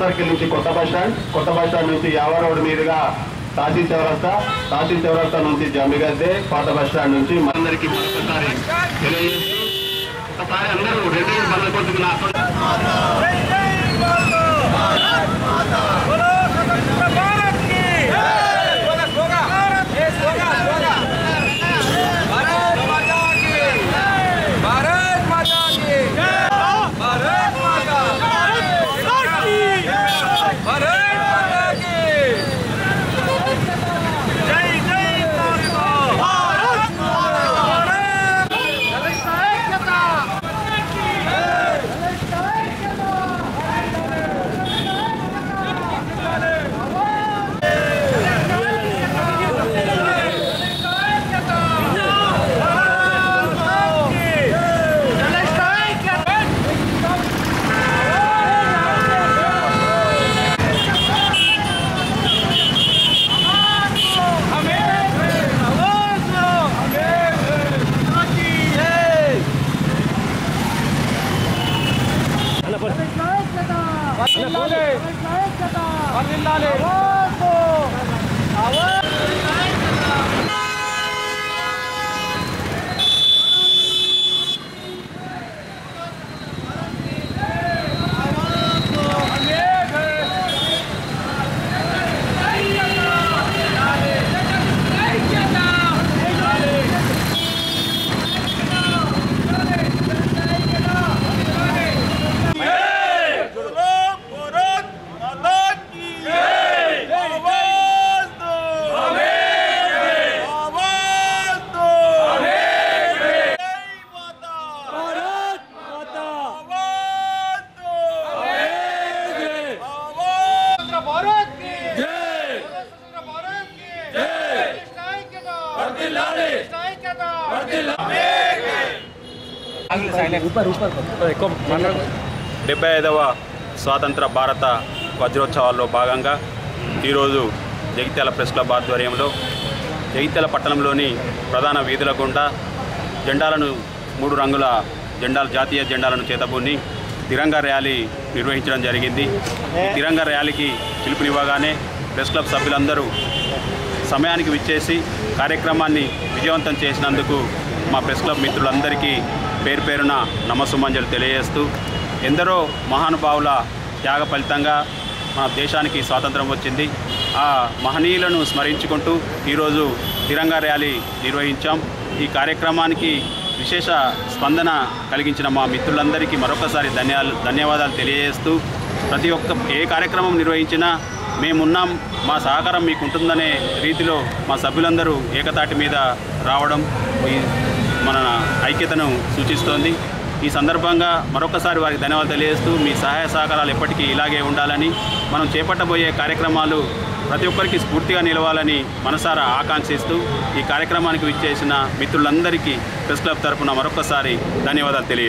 circle నుంచి కొత్త bus stand కొత్త బస్ స్టాండ్ నుంచి యావర్ రోడ్ మీదుగా తహసీల్ చౌరస్తా తహసీల్ చౌరస్తా నుంచి జమ్మిగద్దె పాత బస్ స్టాండ్ నుంచి మనందరికీ మరొకసారి తెలియజేస్తూ ఒకసారి అందరూ రెండు వేల బండ్ల కొద్దిగా నా డెబ్బై ఐదవ స్వాతంత్ర భారత వజ్రోత్సవాల్లో భాగంగా ఈరోజు జగిత్యాల ప్రెస్ క్లబ్ ఆధ్వర్యంలో జగిత్యాల పట్టణంలోని ప్రధాన వీధుల గుండా జెండాలను మూడు రంగుల జెండాలు జాతీయ జెండాలను చేతబూని తిరంగా ర్యాలీ నిర్వహించడం జరిగింది ఈ తిరంగా ర్యాలీకి పిలుపునివ్వగానే ప్రెస్ క్లబ్ సభ్యులందరూ సమయానికి విచ్చేసి కార్యక్రమాన్ని విజయవంతం చేసినందుకు మా ప్రెస్ క్లబ్ మిత్రులందరికీ పేరు పేరున నమస్సుమంజలు తెలియజేస్తూ ఎందరో మహానుభావుల త్యాగ ఫలితంగా మన దేశానికి స్వాతంత్రం వచ్చింది ఆ మహనీయులను స్మరించుకుంటూ ఈరోజు తిరంగా ర్యాలీ నిర్వహించాం ఈ కార్యక్రమానికి విశేష స్పందన కలిగించిన మా మిత్రులందరికీ మరొకసారి ధన్యాలు ధన్యవాదాలు తెలియజేస్తూ ప్రతి ఒక్క ఏ కార్యక్రమం నిర్వహించినా మేమున్నాం మా సహకారం మీకు ఉంటుందనే రీతిలో మా సభ్యులందరూ ఏకతాటి మీద రావడం ఈ మన ఐక్యతను సూచిస్తోంది ఈ సందర్భంగా మరొకసారి వారికి ధన్యవాదాలు తెలియజేస్తూ మీ సహాయ సహకారాలు ఎప్పటికీ ఇలాగే ఉండాలని మనం చేపట్టబోయే కార్యక్రమాలు ప్రతి ఒక్కరికి స్ఫూర్తిగా నిలవాలని మనసారా ఆకాంక్షిస్తూ ఈ కార్యక్రమానికి విచ్చేసిన మిత్రులందరికీ ప్రెస్ క్లబ్ తరపున మరొకసారి ధన్యవాదాలు తెలియ